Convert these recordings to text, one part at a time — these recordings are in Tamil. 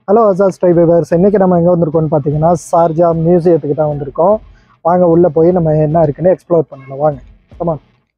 ஹலோ அசாஸ் டிரைவர்ஸ் இன்னைக்கு நம்ம எங்கே வந்திருக்கோம்னு பார்த்தீங்கன்னா சார்ஜா மியூசியத்துக்கு தான் வந்திருக்கோம் வாங்க உள்ளே போய் நம்ம என்ன இருக்குன்னு எக்ஸ்ப்ளோர் பண்ணலாம் வாங்க கமான்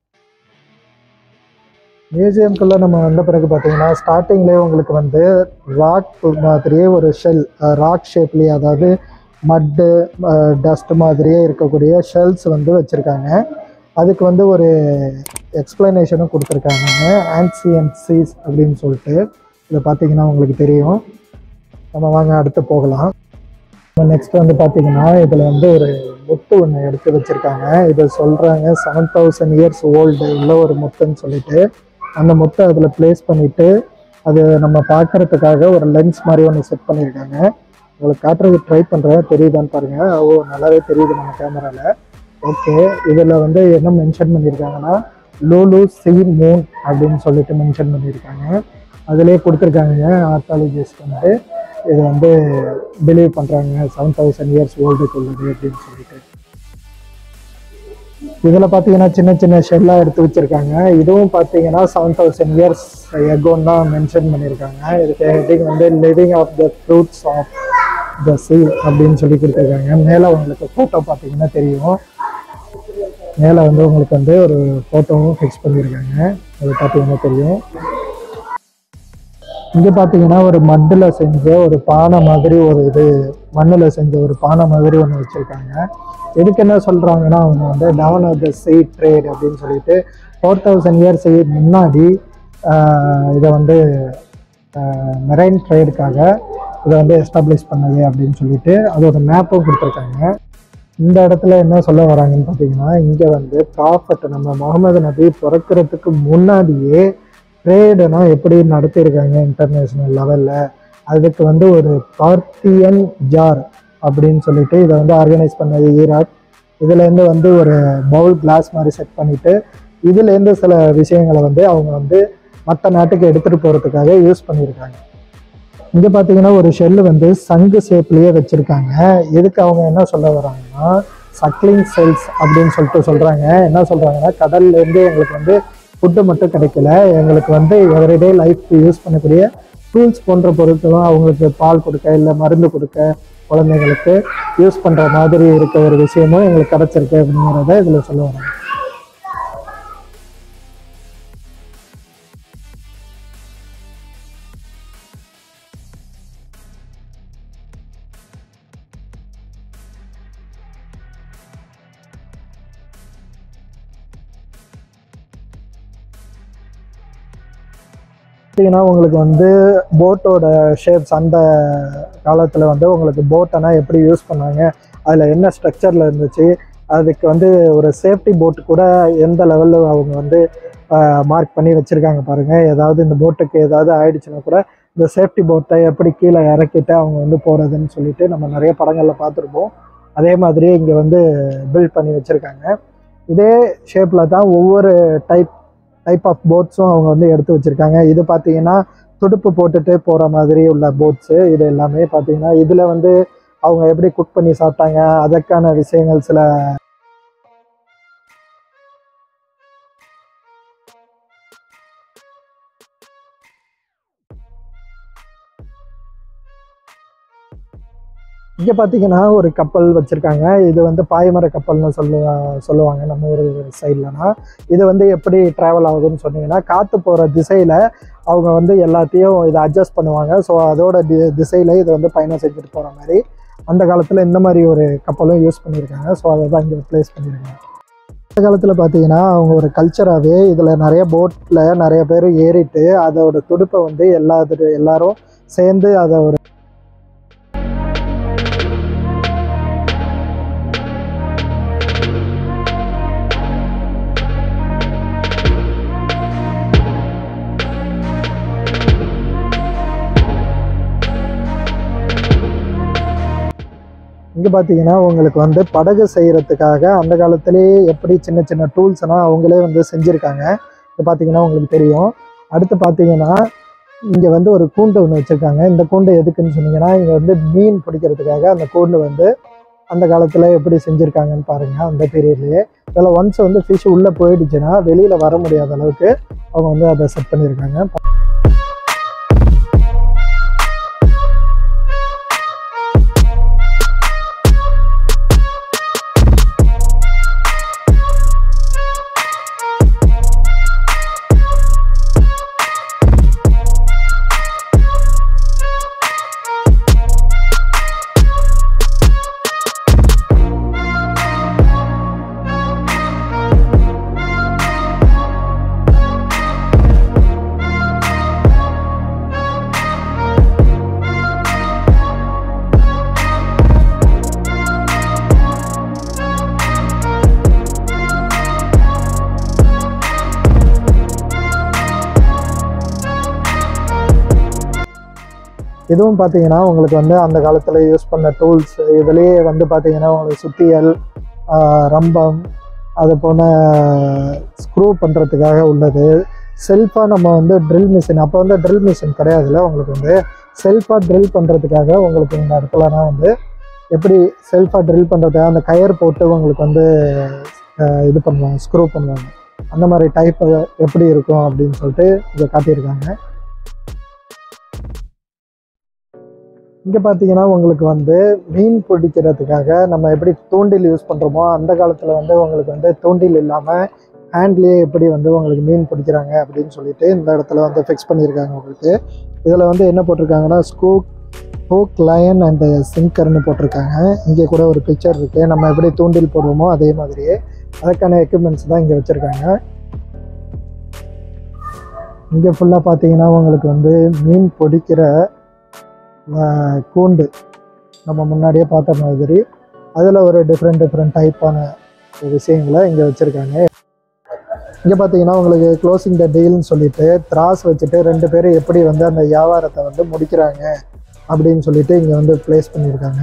மியூசியம்குள்ளே நம்ம வந்த பிறகு பார்த்தீங்கன்னா ஸ்டார்டிங்லேயே உங்களுக்கு வந்து ராக் மாதிரியே ஒரு ஷெல் ராக் ஷேப்லேயே அதாவது மட்டு டஸ்ட் மாதிரியே இருக்கக்கூடிய ஷெல்ஸ் வந்து வச்சுருக்காங்க அதுக்கு வந்து ஒரு எக்ஸ்பிளனேஷனும் கொடுத்துருக்காங்க ஆன்சியன் சீஸ் அப்படின்னு சொல்லிட்டு இதை பார்த்தீங்கன்னா உங்களுக்கு தெரியும் நம்ம வாங்க அடுத்து போகலாம் நெக்ஸ்ட் வந்து பார்த்தீங்கன்னா இதில் வந்து ஒரு முத்து ஒன்று எடுத்து வச்சுருக்காங்க இதை சொல்கிறாங்க செவன் தௌசண்ட் இயர்ஸ் ஓல்டு உள்ள ஒரு முத்துன்னு சொல்லிட்டு அந்த முத்தை அதில் ப்ளேஸ் பண்ணிவிட்டு அது நம்ம பார்க்கறதுக்காக ஒரு லென்ஸ் மாதிரி ஒன்று செட் பண்ணியிருக்காங்க உங்களுக்கு காட்டுறதுக்கு ட்ரை பண்ணுறேன் தெரியுதான்னு பாருங்கள் ஓ நல்லாவே தெரியுது நம்ம கேமராவில் ஓகே இதில் வந்து என்ன மென்ஷன் பண்ணியிருக்காங்கன்னா லூலு சி மூன் அப்படின்னு சொல்லிட்டு மென்ஷன் பண்ணியிருக்காங்க அதிலே கொடுத்துருக்காங்க ஆர்காலஜிஸ்ட் வந்து இது வந்து பிலீவ் பண்ணுறாங்க செவன் தௌசண்ட் இயர்ஸ் ஓல்டுக்கு உள்ளது அப்படின்னு சொல்லிட்டு இதில் பார்த்தீங்கன்னா சின்ன சின்ன ஷெல்லாக எடுத்து வச்சுருக்காங்க இதுவும் பார்த்தீங்கன்னா செவன் தௌசண்ட் இயர்ஸ் எகோன்னு தான் மென்ஷன் பண்ணியிருக்காங்க இதுக்கு ஹெட்டிங் வந்து living of the fruits of the sea அப்படின்னு சொல்லி கொடுத்துருக்காங்க மேலே உங்களுக்கு ஃபோட்டோ பார்த்தீங்கன்னா தெரியும் மேலே வந்து உங்களுக்கு வந்து ஒரு ஃபோட்டோவும் ஃபிக்ஸ் பண்ணியிருக்காங்க அது பார்த்தீங்கன்னா தெரியும் இங்கே பார்த்தீங்கன்னா ஒரு மட்டில் செஞ்ச ஒரு பானை மாதிரி ஒரு இது மண்ணில் செஞ்ச ஒரு பானை மாதிரி ஒன்று வச்சுருக்காங்க எதுக்கு என்ன சொல்கிறாங்கன்னா அவங்க வந்து down of the sea trade அப்படின்னு சொல்லிட்டு ஃபோர் தௌசண்ட் இயர்ஸ் முன்னாடி ஆஹ், இதை வந்து மெரைன் ட்ரேடுக்காக இதை வந்து எஸ்டாப்ளிஷ் பண்ணது அப்படின்னு சொல்லிட்டு அதோட மேப்பும் கொடுத்துருக்காங்க இந்த இடத்துல என்ன சொல்ல வராங்கன்னு பார்த்தீங்கன்னா இங்கே வந்து ப்ராஃபட் நம்ம முகமது நபி பிறக்கிறதுக்கு முன்னாடியே ட்ரேடுனா எப்படி நடத்தியிருக்காங்க இன்டர்நேஷ்னல் லெவலில் அதுக்கு வந்து ஒரு பார்த்தியன் ஜார் அப்படின்னு சொல்லிட்டு இதை வந்து ஆர்கனைஸ் பண்ணது ஈராக் இதுலேருந்து வந்து ஒரு பவுல் கிளாஸ் மாதிரி செட் பண்ணிட்டு இதுலேருந்து சில விஷயங்களை வந்து அவங்க வந்து மற்ற நாட்டுக்கு எடுத்துகிட்டு போகிறதுக்காக யூஸ் பண்ணியிருக்காங்க இங்கே பார்த்தீங்கன்னா ஒரு ஷெல்லு வந்து சங்கு ஷேப்லேயே வச்சுருக்காங்க இதுக்கு அவங்க என்ன சொல்ல வராங்கன்னா சக்லிங் செல்ஸ் அப்படின்னு சொல்லிட்டு சொல்கிறாங்க என்ன சொல்கிறாங்கன்னா கடல்லேருந்து எங்களுக்கு வந்து ஃபுட்டு மட்டும் கிடைக்கல எங்களுக்கு வந்து எவ்ரிடே லைஃப் யூஸ் பண்ணக்கூடிய டூல்ஸ் போன்ற பொருட்களும் அவங்களுக்கு பால் கொடுக்க இல்லை மருந்து கொடுக்க குழந்தைங்களுக்கு யூஸ் பண்ணுற மாதிரி இருக்க ஒரு விஷயமும் எங்களுக்கு கிடச்சிருக்கு அப்படிங்கிறத இதில் சொல்ல வராங்க பார்த்தீங்கன்னா உங்களுக்கு வந்து போட்டோட ஷேப்ஸ் அந்த காலத்தில் வந்து உங்களுக்கு போட்டனா எப்படி யூஸ் பண்ணாங்க அதில் என்ன ஸ்ட்ரக்சரில் இருந்துச்சு அதுக்கு வந்து ஒரு சேஃப்டி போட் கூட எந்த லெவலில் அவங்க வந்து மார்க் பண்ணி வச்சுருக்காங்க பாருங்கள் ஏதாவது இந்த போட்டுக்கு ஏதாவது ஆயிடுச்சுன்னா கூட இந்த சேஃப்டி போட்டை எப்படி கீழே இறக்கிட்டு அவங்க வந்து போகிறதுன்னு சொல்லிட்டு நம்ம நிறைய படங்களில் பார்த்துருப்போம் அதே மாதிரியே இங்கே வந்து பில்ட் பண்ணி வச்சுருக்காங்க இதே ஷேப்பில் தான் ஒவ்வொரு டைப் டைப் ஆஃப் போட்ஸும் அவங்க வந்து எடுத்து வச்சுருக்காங்க இது பார்த்தீங்கன்னா துடுப்பு போட்டுட்டு போகிற மாதிரி உள்ள போட்ஸு இது எல்லாமே பார்த்தீங்கன்னா இதில் வந்து அவங்க எப்படி குக் பண்ணி சாப்பிட்டாங்க அதற்கான விஷயங்கள் சில இங்கே பார்த்தீங்கன்னா ஒரு கப்பல் வச்சுருக்காங்க இது வந்து பாய்மர கப்பல்னு சொல்லு சொல்லுவாங்க நம்ம ஒரு சைட்லனா இது வந்து எப்படி ட்ராவல் ஆகுதுன்னு சொன்னீங்கன்னா காற்று போகிற திசையில் அவங்க வந்து எல்லாத்தையும் இதை அட்ஜஸ்ட் பண்ணுவாங்க ஸோ அதோட தி திசையில் இதை வந்து பயணம் செஞ்சுட்டு போகிற மாதிரி அந்த காலத்தில் இந்த மாதிரி ஒரு கப்பலும் யூஸ் பண்ணியிருக்காங்க ஸோ அதை தான் இங்கே ப்ளேஸ் பண்ணியிருக்காங்க அந்த காலத்தில் பார்த்தீங்கன்னா அவங்க ஒரு கல்ச்சராகவே இதில் நிறைய போட்டில் நிறைய பேர் ஏறிட்டு அதோட துடுப்பை வந்து எல்லா எல்லாரும் சேர்ந்து அதை ஒரு இங்கே பார்த்தீங்கன்னா உங்களுக்கு வந்து படகு செய்கிறதுக்காக அந்த காலத்திலேயே எப்படி சின்ன சின்ன டூல்ஸ்லாம் அவங்களே வந்து செஞ்சுருக்காங்க இது பார்த்தீங்கன்னா உங்களுக்கு தெரியும் அடுத்து பார்த்தீங்கன்னா இங்கே வந்து ஒரு கூண்டு ஒன்று வச்சுருக்காங்க இந்த கூண்டு எதுக்குன்னு சொன்னீங்கன்னா இங்கே வந்து மீன் பிடிக்கிறதுக்காக அந்த கூண்டு வந்து அந்த காலத்தில் எப்படி செஞ்சுருக்காங்கன்னு பாருங்கள் அந்த பீரியட்லேயே இதில் ஒன்ஸ் வந்து ஃபிஷ் உள்ளே போயிடுச்சுன்னா வெளியில் வர முடியாத அளவுக்கு அவங்க வந்து அதை செட் பண்ணியிருக்காங்க இதுவும் பார்த்தீங்கன்னா உங்களுக்கு வந்து அந்த காலத்தில் யூஸ் பண்ண டூல்ஸ் இதுலேயே வந்து பார்த்தீங்கன்னா உங்களுக்கு சுத்தியல் ஆஹ் ரம்பம் அது போன ஸ்க்ரூ பண்ணுறதுக்காக உள்ளது செல்ஃபாக நம்ம வந்து ட்ரில் மிஷின் அப்போ வந்து ட்ரில் மிஷின் கிடையாதுல்ல உங்களுக்கு வந்து செல்ஃபாக ட்ரில் பண்ணுறதுக்காக உங்களுக்கு இந்த இடத்துலனா வந்து எப்படி செல்ஃபாக ட்ரில் பண்ணுறதுக்காக அந்த கயர் போட்டு உங்களுக்கு வந்து ஆஹ் இது பண்ணுவாங்க ஸ்க்ரூ பண்ணுவாங்க அந்த மாதிரி டைப் எப்படி இருக்கும் அப்படின்னு சொல்லிட்டு இதை காட்டியிருக்காங்க இங்கே பார்த்தீங்கன்னா உங்களுக்கு வந்து மீன் பிடிக்கிறதுக்காக நம்ம எப்படி தூண்டில் யூஸ் பண்ணுறோமோ அந்த காலத்தில் வந்து உங்களுக்கு வந்து தூண்டில் இல்லாமல் ஹேண்ட்லேயே எப்படி வந்து உங்களுக்கு மீன் பிடிக்கிறாங்க அப்படின்னு சொல்லிட்டு இந்த இடத்துல வந்து ஃபிக்ஸ் பண்ணியிருக்காங்க உங்களுக்கு இதில் வந்து என்ன போட்டிருக்காங்கன்னா ஸ்கூக் ஹூக் லயன் அண்ட் சிங்கர்னு போட்டிருக்காங்க இங்கே கூட ஒரு பிக்சர் இருக்குது நம்ம எப்படி தூண்டில் போடுவோமோ அதே மாதிரியே அதுக்கான எக்யூப்மெண்ட்ஸ் தான் இங்கே வச்சுருக்காங்க இங்கே ஃபுல்லாக பார்த்தீங்கன்னா உங்களுக்கு வந்து மீன் பிடிக்கிற ஆஹ், கூண்டு நம்ம முன்னாடியே பார்த்த மாதிரி அதில் ஒரு டிஃப்ரெண்ட் டிஃப்ரெண்ட் டைப்பான விஷயங்களை இங்கே வச்சுருக்காங்க இங்கே பார்த்தீங்கன்னா உங்களுக்கு க்ளோசிங் த டீல்னு சொல்லிட்டு திராஸ் வச்சுட்டு ரெண்டு பேரும் எப்படி வந்து அந்த வியாபாரத்தை வந்து முடிக்கிறாங்க அப்படின்னு சொல்லிட்டு இங்கே வந்து ப்ளேஸ் பண்ணியிருக்காங்க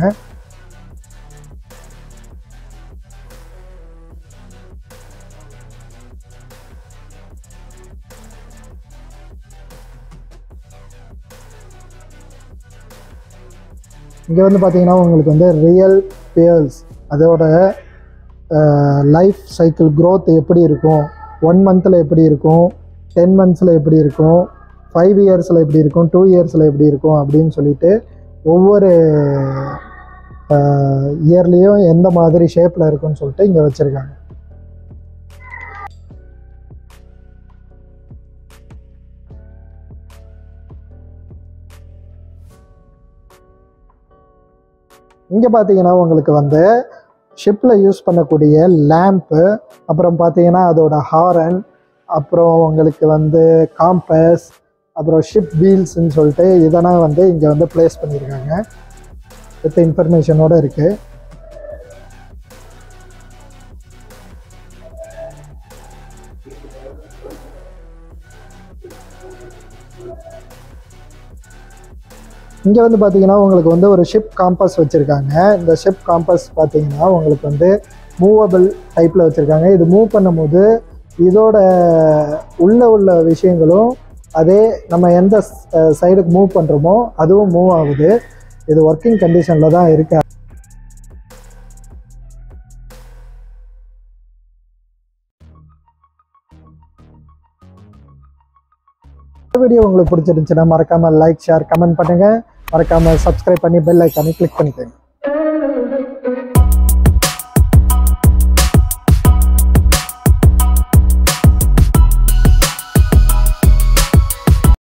இங்கே வந்து பார்த்தீங்கன்னா உங்களுக்கு வந்து ரியல் பேர்ஸ் அதோட லைஃப் சைக்கிள் growth எப்படி இருக்கும் ஒன் மந்தில் எப்படி இருக்கும் டென் மந்த்ஸில் எப்படி இருக்கும் ஃபைவ் இயர்ஸில் எப்படி இருக்கும் டூ இயர்ஸில் எப்படி இருக்கும் அப்படின்னு சொல்லிட்டு ஒவ்வொரு இயர்லேயும் எந்த மாதிரி ஷேப்பில் இருக்குன்னு சொல்லிட்டு இங்கே வச்சுருக்காங்க இங்கே பார்த்தீங்கன்னா உங்களுக்கு வந்து ஷிப்பில் யூஸ் பண்ணக்கூடிய லேம்ப்பு அப்புறம் பார்த்தீங்கன்னா அதோட ஹாரன் அப்புறம் உங்களுக்கு வந்து காம்பஸ் அப்புறம் ஷிப் வீல்ஸ்ன்னு சொல்லிட்டு இதெல்லாம் வந்து இங்கே வந்து ப்ளேஸ் பண்ணியிருக்காங்க வித் இன்ஃபர்மேஷனோடு இருக்குது இங்கே வந்து பார்த்தீங்கன்னா உங்களுக்கு வந்து ஒரு ஷிப் காம்பஸ் வச்சுருக்காங்க இந்த ஷிப் காம்பஸ் பார்த்தீங்கன்னா உங்களுக்கு வந்து மூவபிள் டைப்பில் வச்சுருக்காங்க இது மூவ் பண்ணும்போது இதோட உள்ள உள்ள விஷயங்களும் அதே நம்ம எந்த சைடுக்கு மூவ் பண்ணுறோமோ அதுவும் மூவ் ஆகுது இது ஒர்க்கிங் கண்டிஷனில் தான் இருக்கு வீடியோ உங்களுக்கு பிடிச்சிருந்துச்சுன்னா மறக்காமல் லைக் ஷேர் கமெண்ட் பண்ணுங்கள் மறக்காமல் சப்ஸ்கிரைப் பண்ணி பெல் ஐக்கானை கிளிக் பண்ணிக்கோங்க